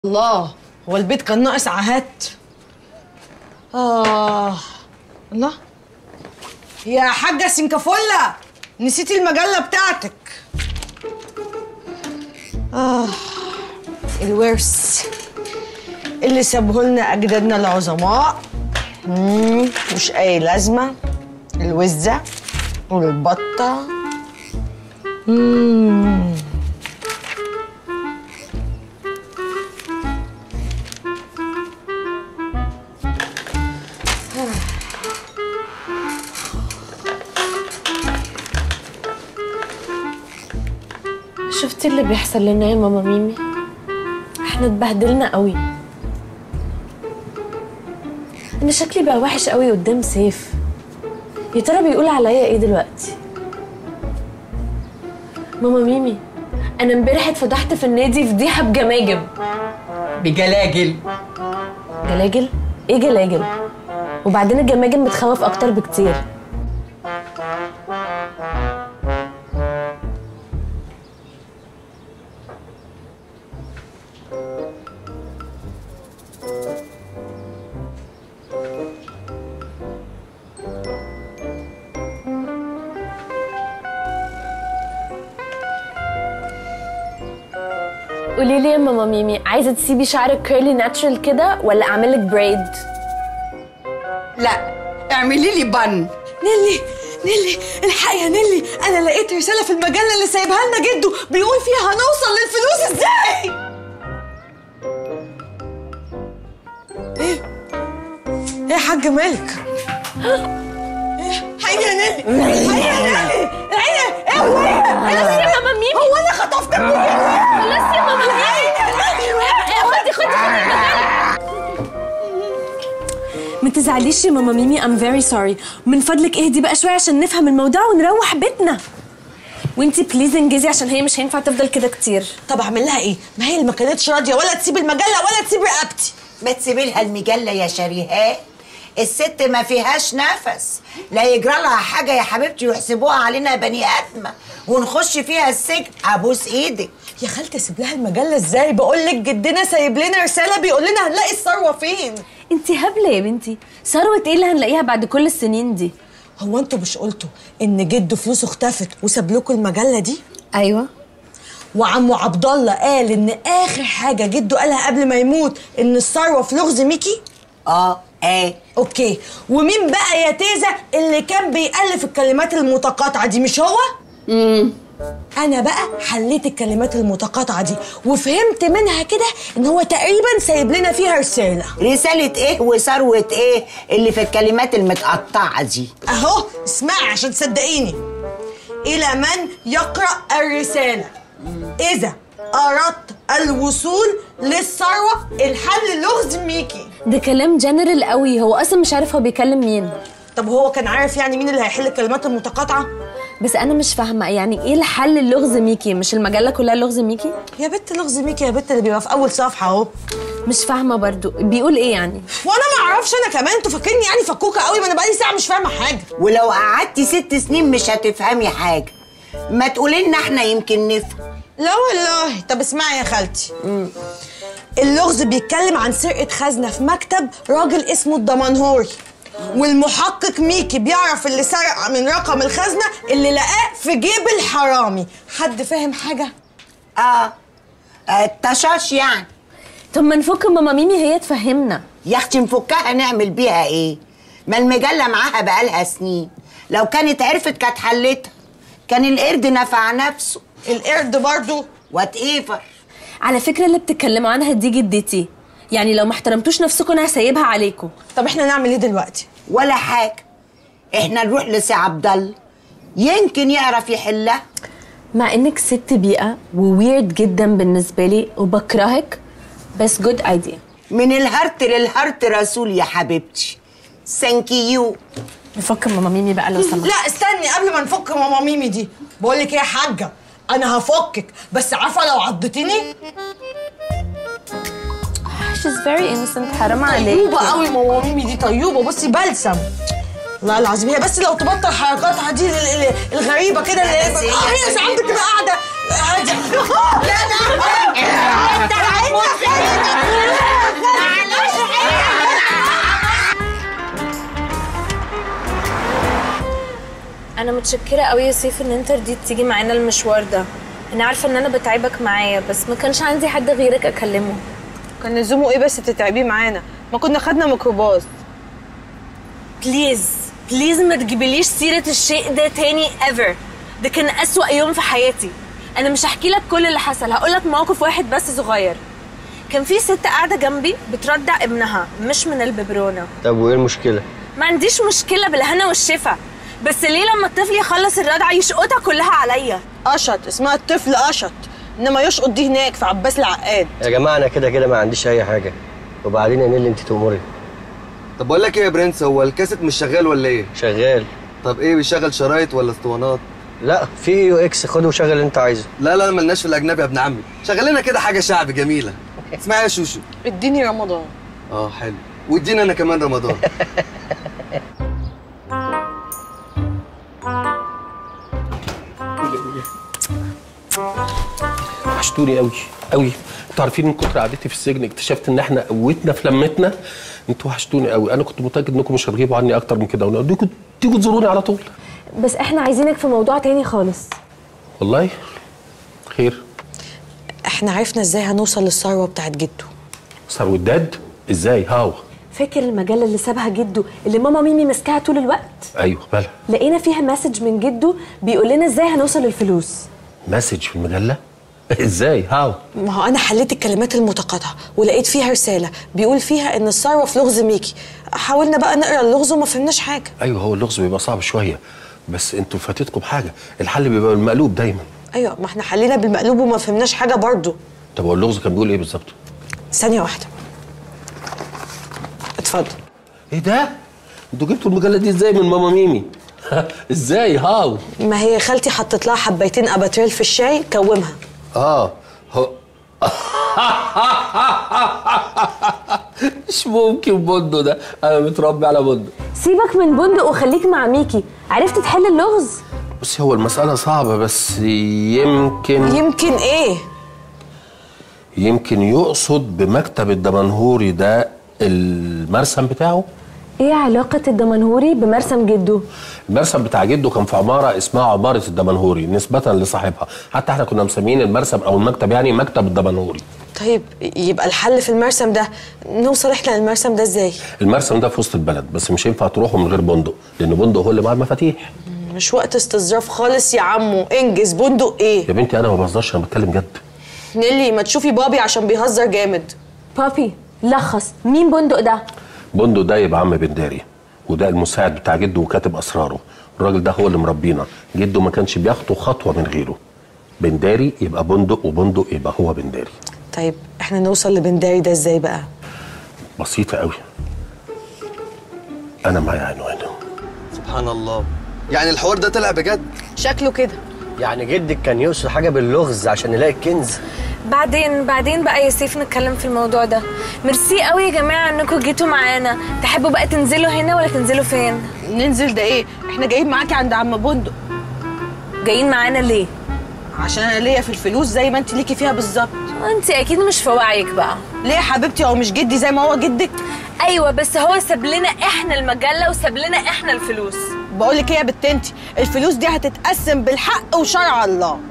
الله هو البيت كان ناقص عهات آه الله يا حاجة سنكافولا نسيتي المجلة بتاعتك آه الورث اللي سابه لنا أجدادنا العظماء مم، مش أي لازمة الوزة والبطة مم. شفتي اللي بيحصل لنا يا ماما ميمي احنا اتبهدلنا قوي انا شكلي بقى وحش قوي قدام سيف يا ترى بيقول عليا ايه دلوقتي ماما ميمي انا امبارح اتفضحت في النادي فضيحه بجماجم بجلاجل جلاجل ايه جلاجل وبعدين الجماجم بتخوف اكتر بكتير قولي لي يا ماما ميمي عايزه تسيبي شعرك كيرلي ناتشرال كده ولا اعمل لك بريد لا اعملي لي بن نيلي نيلي الحقي يا نيلي انا لقيت رساله في المجله اللي سايبها لنا جده بيقول فيها هنوصل للفلوس ازاي ايه ايه يا حاج مالك ايه حي يا نيلي حي يا نيلي العين ايه هو ايه خلاص يا ماما ميمي هو انا خطفتك بجد خلاص يا ماما ميمي خدي خدي خدي ما تزعليش يا ماما ميمي I'm very sorry من فضلك اهدي بقى شوية عشان نفهم الموضوع ونروح بيتنا وانتي بليز انجزي عشان هي مش هينفع تفضل كده كتير طب اعمل لها ايه ما هي اللي ما كانتش راضيه ولا تسيب المجله ولا تسيب رقبتي ما تسيبي لها المجلة يا شريهان الست ما فيهاش نفس لا يجرى لها حاجة يا حبيبتي يحسبوها علينا بني آدمة ونخش فيها السجن أبوس إيدك يا خالتي اسيب لها المجله ازاي بقول لك جدنا سايب لنا رساله بيقول لنا هنلاقي الثروه فين انتي هبلة يا بنتي ثروة ايه اللي هنلاقيها بعد كل السنين دي هو انتوا مش قلتوا ان جده فلوسه اختفت وساب لكم المجله دي ايوه وعمو عبد الله قال ان اخر حاجه جده قالها قبل ما يموت ان الثروه في لغز ميكي آه إيه اوكي ومين بقى يا تيزا اللي كان بيألف الكلمات المتقاطعه دي مش هو امم انا بقى حليت الكلمات المتقاطعه دي وفهمت منها كده ان هو تقريبا سايب لنا فيها رساله رسالة إيه وثروة إيه اللي في الكلمات المتقطعة دي اهو اسمعي عشان تصدقيني الى من يقرا الرساله اذا اردت الوصول للثروه الحل لغز ميكي ده كلام جنرال قوي هو اصلا مش عارف هو بيكلم مين طب هو كان عارف يعني مين اللي هيحل الكلمات المتقاطعه بس انا مش فاهمه يعني ايه الحل اللغز ميكي مش المجله كلها لغز ميكي يا بت لغز ميكي يا بت اللي بيبقى في اول صفحه اهو مش فاهمه برضو بيقول ايه يعني وانا ما اعرفش انا كمان انتوا فاكريني يعني فكوكه قوي ما انا بقالي ساعه مش فاهمه حاجه ولو قعدتي ست سنين مش هتفهمي حاجة ما تقولي لنا احنا يمكن نفهم لا والله طب اسمعي يا خالتي اللغز بيتكلم عن سرقة خزنة في مكتب راجل اسمه الدمنهوري والمحقق ميكي بيعرف اللي سرق من رقم الخزنة اللي لقاه في جيب الحرامي حد فاهم حاجة؟ آه آه، التشاش يعني طب ما نفك ماما ميمي هي تفهمنا يا اختي نفكها نعمل بيها ايه ما المجله معاها بقالها سنين لو كانت عرفت كانت حلتها كان القرد نفع نفسه القرد برضو وات ايفر على فكره اللي بتتكلموا عنها دي جدتي يعني لو ما احترمتوش نفسكم انا هسيبها عليكم طب احنا نعمل ايه دلوقتي؟ ولا حاجه احنا نروح لسي عبد الله يمكن يعرف يحلها مع انك ست بيئه وويرد جدا بالنسبه لي وبكرهك بس جود ايديا من الهرت للهرت رسول يا حبيبتي ثانك يو نفك ماما ميمي بقى لو سمحت لا استني قبل ما نفك ماما ميمي دي بقول لك ايه يا حاجة انا هفكك بس عارفة لو عضتيني she's very innocent حرام عليك طيوبة قوي ماما ميمي دي طيوبة بصي بلسم والله العظيم هي بس لو تبطل حركاتها دي ال- ال- الغريبة كده اللي بس هي اه هي ساعات بتبقى قاعدة انا متشكره قوي يا سيف ان انت رضيت تيجي معانا المشوار ده انا عارفه ان انا بتعبك معايا بس ما كانش عندي حد غيرك اكلمه كان لزومه ايه بس تتعبيه معانا ما كنا خدنا ميكروباص بليز بليز ما تجيبليش سيره الشيء ده تاني ايفر ده كان اسوأ يوم في حياتي انا مش هحكي لك كل اللي حصل هقول لك موقف واحد بس صغير كان في ست قاعده جنبي بترضع ابنها مش من الببرونه طب وايه المشكله ما عنديش مشكله بالهنا والشفا بس ليه لما الطفل يخلص الرضعه يشقطها كلها عليا قشط اسمها الطفل قشط انما يشقط دي هناك في عباس العقاد يا جماعه انا كده كده ما عنديش اي حاجه وبعدين يا نيل انت تأمري طب بقول لك ايه يا برنس هو الكاسيت مش شغال ولا ايه؟ شغال طب ايه بيشغل شرايط ولا اسطوانات؟ لا في يو اكس خده وشغل اللي انت عايزه لا لا ملناش في الاجنبي يا ابن عمي شغل لنا كده حاجه شعبي جميله اسمعي يا شوشو اديني رمضان اه حلو وادينا انا كمان رمضان وحشتوني قوي قوي انتوا عارفين من كتر قعدتي في السجن اكتشفت ان احنا قوتنا في لمتنا انتوا وحشتوني قوي انا كنت متاكد انكم مش هتغيبوا عني اكتر من كده وديكوا تيجوا تزوروني على طول بس احنا عايزينك في موضوع تاني خالص والله خير احنا عرفنا ازاي هنوصل للثروه بتاعت جده صار وداد ازاي هاو فاكر المجله اللي سابها جده اللي ماما ميمي ماسكاها طول الوقت ايوه مالها لقينا فيها مسج من جده بيقول لنا ازاي هنوصل للفلوس مسج في المجله ازاي هاو ما هو انا حليت الكلمات المتقاطعه ولقيت فيها رساله بيقول فيها ان الثروه في لغز ميكي حاولنا بقى نقرا اللغز وما فهمناش حاجه ايوه هو اللغز بيبقى صعب شويه بس انتوا فاتتكم حاجه الحل بيبقى بالمقلوب دايما ايوه ما احنا حلينا بالمقلوب وما فهمناش حاجه برضه طب هو اللغز كان بيقول ايه بالظبط ثانيه واحده اتفضل ايه ده انتوا جبتوا المجله دي ازاي من ماما ميمي ازاي هاو ما هي خالتي حطت لها حبيتين اباتريل في الشاي كومها اه هو مش ممكن بندق ده انا متربي على بندق سيبك من بندق وخليك مع ميكي عرفت تحل اللغز بصي هو المسألة صعبة بس يمكن يمكن ايه يمكن يقصد بمكتب الدمنهوري ده المرسم بتاعه ايه علاقة الدمنهوري بمرسم جده؟ المرسم بتاع جده كان في عمارة اسمها عمارة الدمنهوري نسبة لصاحبها حتى احنا كنا مسميين المرسم او المكتب يعني مكتب الدمنهوري طيب يبقى الحل في المرسم ده نوصل احنا للمرسم ده ازاي المرسم ده في وسط البلد بس مش ينفع تروحوا من غير بندق لان بندق هو اللي معاه المفاتيح مش وقت استظراف خالص يا عمو انجز بندق ايه يا بنتي انا ما بهزرش انا بتكلم جد نيلي ما تشوفي بابي عشان بيهزر جامد بابي لخص مين بندق ده؟ بندق ده يبقى عم بنداري وده المساعد بتاع جده وكاتب اسراره الراجل ده هو اللي مربينا جده ما كانش بياخده خطوه من غيره بنداري يبقى بندق وبندق يبقى هو بنداري طيب احنا نوصل لبنداري ده ازاي بقى بسيطه قوي انا معايا عنوانه سبحان الله يعني الحوار ده طلع بجد شكله كده يعني جدك كان يقصد حاجه باللغز عشان يلاقي الكنز بعدين بعدين بقى يا سيف نتكلم في الموضوع ده ميرسي قوي يا جماعة انكم جيتوا معانا تحبوا بقى تنزلوا هنا ولا تنزلوا فين؟ ننزل ده ايه احنا جايين معاكي عند عم بندق جايين معانا ليه؟ عشان انا ليا في الفلوس زي ما انت ليكي فيها بالظبط انت اكيد مش في وعيك بقى ليه يا حبيبتي هو مش جدي زي ما هو جدك ايوه بس هو ساب لنا احنا المجله وساب لنا احنا الفلوس بقول لك ايه يا بت انت الفلوس دي هتتقسم بالحق وشرع الله